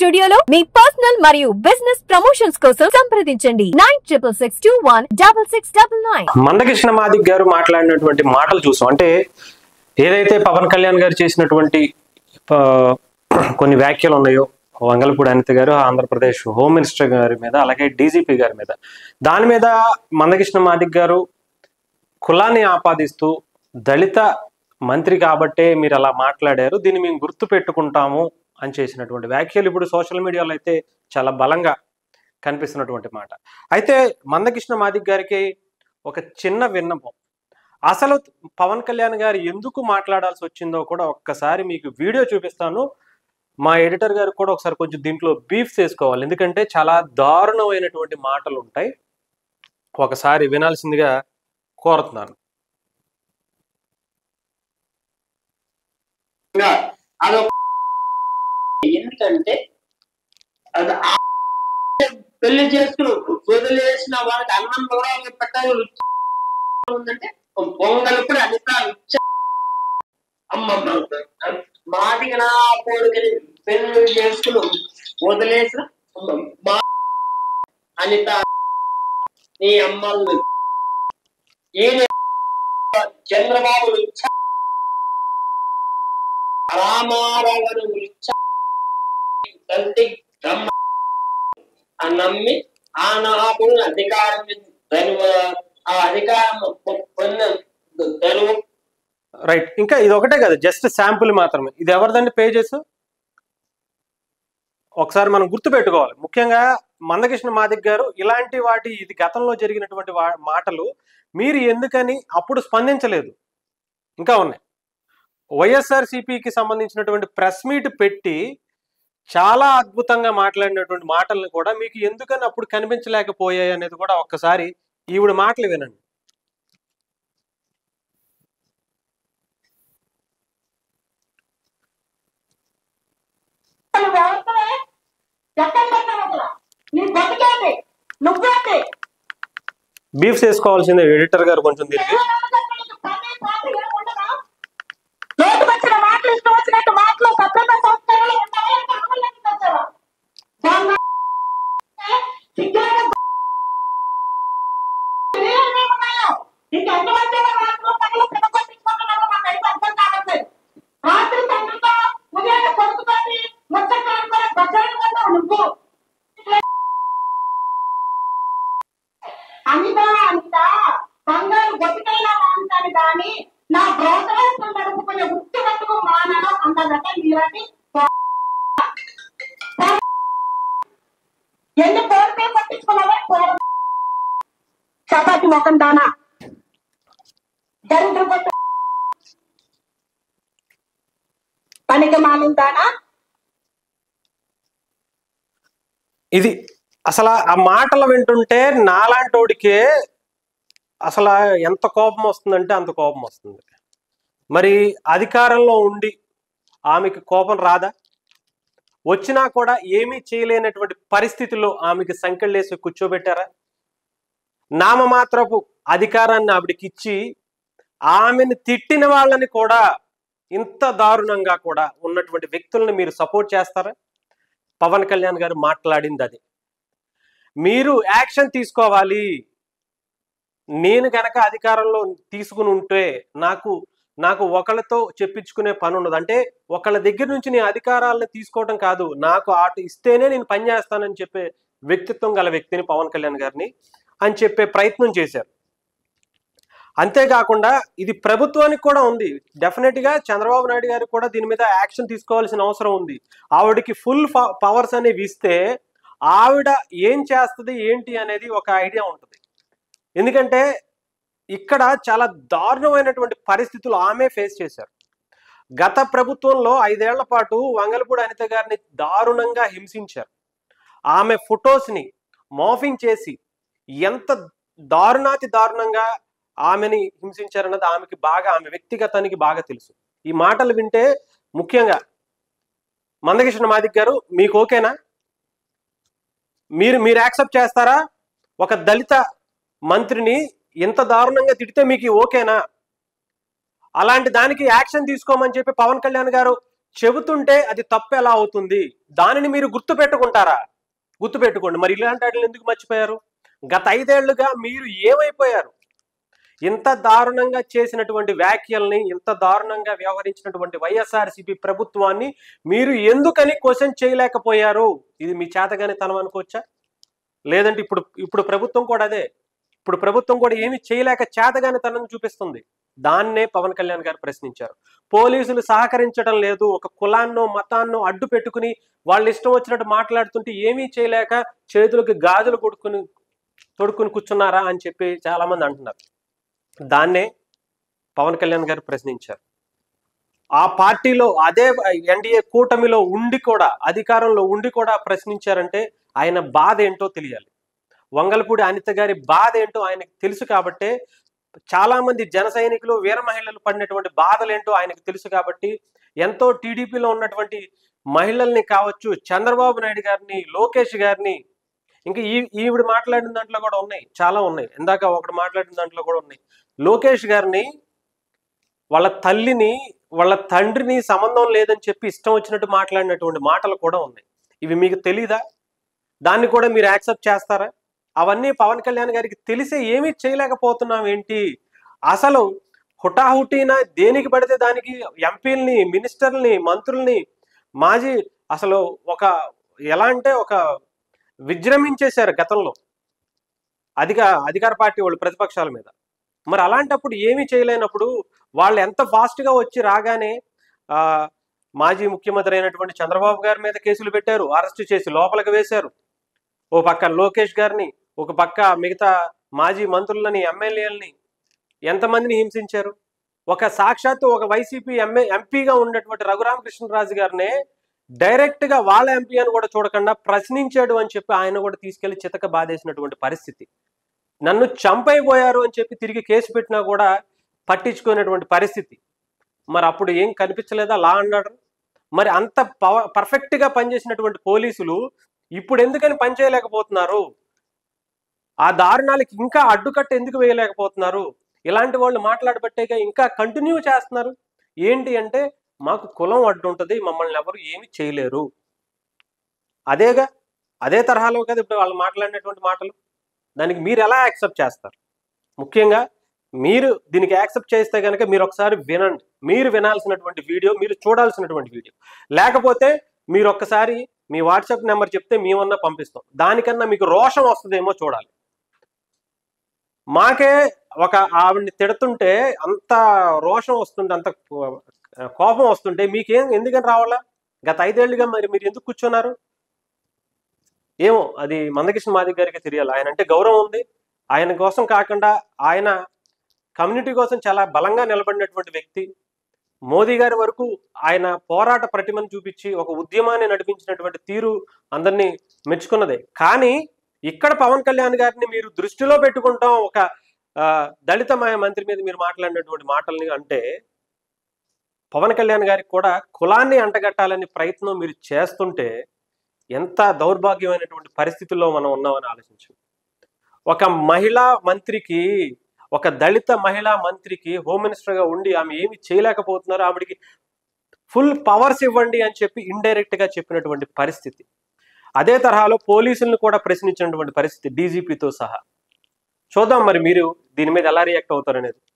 స్టూడియోలో మీ పర్సనల్ మరియు బిజినెస్ ప్రమోషన్స్ కోసం సంప్రదించండి nine triple six two one double six double nine Mandakrishna Madiga గారు మాట్లాడినటువంటి మాటలు చూసాం అంటే ఏదైతే పవన్ కళ్యాణ్ గారు చేసినటువంటి ఆ, కొన్ని వ్యాఖ్యలు ఉన్నాయో వంగలపూడి అనిత గారు ఆంధ్రప్రదేశ్ హోమ్ మినిస్టర్ గారి మీద అలాగే డీజీపీ గారి మీద దాని మీద మందకృష్ణ మాదిక్ గారు కులాన్ని ఆపాదిస్తూ దళిత మంత్రి కాబట్టే మీరు అలా మాట్లాడారు దీన్ని మేము గుర్తు పెట్టుకుంటాము అని చేసినటువంటి వ్యాఖ్యలు ఇప్పుడు సోషల్ మీడియాలో అయితే చాలా బలంగా కనిపిస్తున్నటువంటి మాట అయితే మందకృష్ణ మాదిక్ గారికి ఒక చిన్న విన్నపం అసలు పవన్ కళ్యాణ్ గారు ఎందుకు మాట్లాడాల్సి వచ్చిందో కూడా ఒక్కసారి మీకు వీడియో చూపిస్తాను మా ఎడిటర్ గారు కూడా ఒకసారి కొంచెం దీంట్లో బీఫ్ చేసుకోవాలి ఎందుకంటే చాలా దారుణమైనటువంటి మాటలు ఉంటాయి ఒకసారి వినాల్సిందిగా కోరుతున్నాను ఇంకా అదొక ఎందుకంటే అది ఆ పెళ్లి చేసుకుని వదిలేసిన వాడికి అన్నం కూడా పెట్టాలి రుచి ఉందంటే పొంగల్ కూడా అనిత రుచి అమ్మమ్మ మాదిగా నా కోడికని పెళ్లి చేసుకుని వదిలేసిన అమ్మ, మా అనిత నీ అమ్మల్ని ఈయన చంద్రబాబు రుచి రామారావుని రుచి తండ్రి బ్రహ్మ అని నమ్మి ఆ నాపుడు అధికారం ధనువ ఆ అధికారం పొందిన ధనువు రైట్ ఇంకా ఇది ఒకటే కదా జస్ట్ శాంపుల్ మాత్రమే ఇది ఎవరిదండి పేజెస్ ఒకసారి మనం గుర్తు పెట్టుకోవాలి ముఖ్యంగా మందకృష్ణ మాదిక్ గారు ఇలాంటి వాటి ఇది గతంలో జరిగినటువంటి వా- మాటలు మీరు ఎందుకని అప్పుడు స్పందించలేదు ఇంకా ఉన్నాయి వైఎస్ఆర్ సిపికి సంబంధించినటువంటి ప్రెస్ మీట్ పెట్టి చాలా అద్భుతంగా మాట్లాడినటువంటి మాటలను కూడా మీకు ఎందుకని అప్పుడు కనిపించలేకపోయాయి అనేది కూడా ఒక్కసారి ఈవిడ మాటలు వినండి నువ్వు ఎవరితోనే ఎక్కడ పెట్టావు అసలు నీ బతికేది నువ్వేంటి బీఫ్ చేసుకోవాల్సిందే ఎడిటర్ గారు కొంచెం దీనికి నోటు వచ్చిన మాటలు ఇష్టం వచ్చినట్టు మాటలు సభ్యత సంస్కరణలు ఉంటాయా అంటే అమల్లోకి తెచ్చావా? దాన్ని సిగ్గులేని ఏమేమి ఉన్నాయో? నీకు ఎంతమంది రాత్రులు పగలు పిడగొట్టించుకుంటున్నావో నాకైతే అర్థం కావట్లేదు. రాత్రి తండ్రితో ఉదయం కొడుకుతోటి ముచ్చట్లాడుకునే గొడ్డలి కొన్నావు నువ్వు అనిత అనిత బంగారు బతికైనా మాంటాను కానీ నా బ్రోతవేస్తూ నడుపుకునే ఉత్తి బతుకు మానను అన్నదట ఇలాంటి ఎన్ని కోరికే పట్టించుకున్నావే కోర చపాతి మొఖం దానా దరిద్ర కొట్టు పనికి మాలిన దానా ఇది అసలు ఆ మాటలు వింటుంటే నాలాంటోడికే అసలు ఎంత కోపం వస్తుందంటే అంత కోపం వస్తుంది మరి అధికారంలో ఉండి ఆమెకి కోపం రాదా వచ్చినా కూడా ఏమీ చేయలేనటువంటి పరిస్థితిలో ఆమెకి సంకెళ్ళేసి కూర్చోబెట్టారా నామమాత్రపు అధికారాన్ని ఆవిడకి ఇచ్చి ఆమెను తిట్టిన వాళ్ళని కూడా ఇంత దారుణంగా కూడా ఉన్నటువంటి వ్యక్తుల్ని మీరు సపోర్ట్ చేస్తారా పవన్ కళ్యాణ్ గారు మాట్లాడింది అది మీరు యాక్షన్ తీసుకోవాలి నేను గనక అధికారంలో తీసుకుని ఉంటే నాకు నాకు ఒకళ్ళతో చెప్పించుకునే పని ఉండదు అంటే ఒకళ్ళ దగ్గర నుంచి నేను అధికారాలను తీసుకోవడం కాదు నాకు ఆట ఇస్తేనే నేను పని చేస్తానని చెప్పే వ్యక్తిత్వం గల వ్యక్తిని పవన్ కళ్యాణ్ గారిని అని చెప్పే ప్రయత్నం చేశారు అంతేకాకుండా ఇది ప్రభుత్వానికి కూడా ఉంది డెఫినెట్ గా చంద్రబాబు నాయుడు గారికి కూడా దీని మీద యాక్షన్ తీసుకోవాల్సిన అవసరం ఉంది ఆవిడకి ఫుల్ పవర్స్ అనేవి ఇస్తే ఆవిడ ఏం చేస్తుంది ఏంటి అనేది ఒక ఐడియా ఉంటుంది ఎందుకంటే ఇక్కడ చాలా దారుణమైనటువంటి పరిస్థితులు ఆమె ఫేస్ చేశారు గత ప్రభుత్వంలో ఐదేళ్ల పాటు వంగలపూడి అనిత గారిని దారుణంగా హింసించారు ఆమె ఫొటోస్ని మోఫింగ్ చేసి ఎంత దారుణాతి దారుణంగా ఆమెని హింసించారన్నది ఆమెకి బాగా ఆమె వ్యక్తిగతానికి బాగా తెలుసు ఈ మాటలు వింటే ముఖ్యంగా మందకృష్ణ మాదిక్ గారు మీకు ఓకేనా మీరు మీరు యాక్సెప్ట్ చేస్తారా ఒక దళిత మంత్రిని ఇంత దారుణంగా తిడితే మీకు ఓకేనా అలాంటి దానికి యాక్షన్ తీసుకోమని చెప్పి పవన్ కళ్యాణ్ గారు చెబుతుంటే అది తప్పు ఎలా అవుతుంది దానిని మీరు గుర్తు పెట్టుకుంటారా గుర్తు పెట్టుకోండి మరి ఇలాంటి వాటిని ఎందుకు మర్చిపోయారు గత ఐదేళ్లుగా మీరు ఏమైపోయారు ఇంత దారుణంగా చేసినటువంటి వ్యాఖ్యల్ని ఇంత దారుణంగా వ్యవహరించినటువంటి వైఎస్ఆర్సీపీ ప్రభుత్వాన్ని మీరు ఎందుకని క్వశ్చన్ చేయలేకపోయారు ఇది మీ చేతగానే తనం అనుకోవచ్చా లేదంటే ఇప్పుడు ఇప్పుడు ప్రభుత్వం కూడా అదే ఇప్పుడు ప్రభుత్వం కూడా ఏమి చేయలేక చేతగానే తనను చూపిస్తుంది దాన్నే పవన్ కళ్యాణ్ గారు ప్రశ్నించారు పోలీసులు సహకరించడం లేదు ఒక కులాన్నో మతాన్నో అడ్డు పెట్టుకుని వాళ్ళు ఇష్టం వచ్చినట్టు మాట్లాడుతుంటే ఏమీ చేయలేక చేతులకు గాజులు కొడుకుని తొడుక్కుని కూర్చున్నారా అని చెప్పి చాలా మంది అంటున్నారు దాన్నే పవన్ కళ్యాణ్ గారు ప్రశ్నించారు ఆ పార్టీలో అదే ఎన్డీఏ కూటమిలో ఉండి కూడా అధికారంలో ఉండి కూడా ప్రశ్నించారంటే ఆయన బాధ ఏంటో తెలియాలి వంగలపూడి అనిత గారి బాధ ఏంటో ఆయనకు తెలుసు కాబట్టే చాలా మంది జన సైనికులు వీర మహిళలు పడినటువంటి బాధలేంటో ఆయనకు తెలుసు కాబట్టి ఎంతో టీడీపీలో ఉన్నటువంటి మహిళల్ని కావచ్చు చంద్రబాబు నాయుడు గారిని లోకేష్ గారిని ఇంకా ఈ ఈవిడ మాట్లాడిన దాంట్లో కూడా ఉన్నాయి చాలా ఉన్నాయి ఇందాక ఒకటి మాట్లాడిన దాంట్లో కూడా ఉన్నాయి లోకేష్ గారిని వాళ్ళ తల్లిని వాళ్ళ తండ్రిని సంబంధం లేదని చెప్పి ఇష్టం వచ్చినట్టు మాట్లాడినటువంటి మాటలు కూడా ఉన్నాయి ఇవి మీకు తెలీదా దాన్ని కూడా మీరు యాక్సెప్ట్ చేస్తారా అవన్నీ పవన్ కళ్యాణ్ గారికి తెలిసే ఏమీ చేయలేకపోతున్నాం ఏంటి అసలు హుటాహుటీన దేనికి పడితే దానికి ఎంపీల్ని మినిస్టర్ని మంత్రుల్ని మాజీ అసలు ఒక ఎలా అంటే ఒక విజృంభించేశారు గతంలో అధిక అధికార పార్టీ వాళ్ళు ప్రతిపక్షాల మీద మరి అలాంటప్పుడు ఏమీ చేయలేనప్పుడు వాళ్ళు ఎంత ఫాస్ట్గా వచ్చి రాగానే ఆ, మాజీ ముఖ్యమంత్రి అయినటువంటి చంద్రబాబు గారి మీద కేసులు పెట్టారు అరెస్ట్ చేసి లోపలికి వేశారు ఓ పక్క లోకేష్ గారిని ఒక పక్క మిగతా మాజీ మంత్రులని ఎమ్మెల్యేలని ఎంతమందిని హింసించారు ఒక సాక్షాత్తు ఒక వైసీపీ ఎంఏ ఎంపీగా ఉన్నటువంటి రఘురామకృష్ణరాజు గారినే డైరెక్ట్ గా వాళ్ళ ఎంపీ అని కూడా చూడకుండా ప్రశ్నించాడు అని చెప్పి ఆయన కూడా తీసుకెళ్లి చితక బాధేసినటువంటి పరిస్థితి నన్ను చంపైపోయారు అని చెప్పి తిరిగి కేసు పెట్టినా కూడా పట్టించుకునేటువంటి పరిస్థితి మరి అప్పుడు ఏం కనిపించలేదా లా అన్నాడు మరి అంత పవ పర్ఫెక్ట్ గా పనిచేసినటువంటి పోలీసులు ఇప్పుడు ఎందుకని పనిచేయలేకపోతున్నారు ఆ దారుణాలకి ఇంకా అడ్డుకట్ట ఎందుకు వేయలేకపోతున్నారు ఇలాంటి వాళ్ళు మాట్లాడబట్టేగా ఇంకా కంటిన్యూ చేస్తున్నారు ఏంటి అంటే మాకు కులం అడ్డు ఉంటుంది మమ్మల్ని ఎవరు ఏమి చేయలేరు అదేగా అదే తరహాలో కదా ఇప్పుడు వాళ్ళు మాట్లాడినటువంటి మాటలు దానికి మీరు ఎలా యాక్సెప్ట్ చేస్తారు ముఖ్యంగా మీరు దీనికి యాక్సెప్ట్ చేస్తే కనుక మీరు ఒకసారి వినండి మీరు వినాల్సినటువంటి వీడియో మీరు చూడాల్సినటువంటి వీడియో లేకపోతే మీరు ఒక్కసారి మీ వాట్సాప్ నెంబర్ చెప్తే మేమన్నా పంపిస్తాం దానికన్నా మీకు రోషం వస్తుందేమో చూడాలి మాకే ఒక ఆవిడ్ని తిడుతుంటే అంత రోషం వస్తుంటే అంత కో- కోపం వస్తుంటే మీకేం ఎందుకని రావాలా గత ఐదేళ్లుగా మరి మీరు ఎందుకు కూర్చున్నారు ఏమో అది మందకృష్ణ మాదిక్ గారికి తెలియాలి ఆయన అంటే గౌరవం ఉంది ఆయన కోసం కాకుండా ఆయన కమ్యూనిటీ కోసం చాలా బలంగా నిలబడినటువంటి వ్యక్తి మోదీ గారి వరకు ఆయన పోరాట ప్రతిమను చూపించి ఒక ఉద్యమాన్ని నడిపించినటువంటి తీరు అందరినీ మెచ్చుకున్నదే కానీ ఇక్కడ పవన్ కళ్యాణ్ గారిని మీరు దృష్టిలో పెట్టుకుంటాం ఒక ఆ, దళిత మాయ మంత్రి మీద మీరు మాట్లాడినటువంటి మాటల్ని అంటే పవన్ కళ్యాణ్ గారికి కూడా కులాన్ని అంటగట్టాలని ప్రయత్నం మీరు చేస్తుంటే ఎంత దౌర్భాగ్యమైనటువంటి పరిస్థితుల్లో మనం ఉన్నామని ఆలోచించండి ఒక మహిళా మంత్రికి ఒక దళిత మహిళా మంత్రికి హోమ్ మినిస్టర్ గా ఉండి ఆమె ఏమి చేయలేకపోతున్నారు ఆవిడికి ఫుల్ పవర్స్ ఇవ్వండి అని చెప్పి ఇండైరెక్ట్ గా చెప్పినటువంటి పరిస్థితి అదే తరహాలో పోలీసులను కూడా ప్రశ్నించినటువంటి పరిస్థితి డీజీపీతో సహా చూద్దాం మరి మీరు దీని మీద ఎలా రియాక్ట్ అవుతారనేది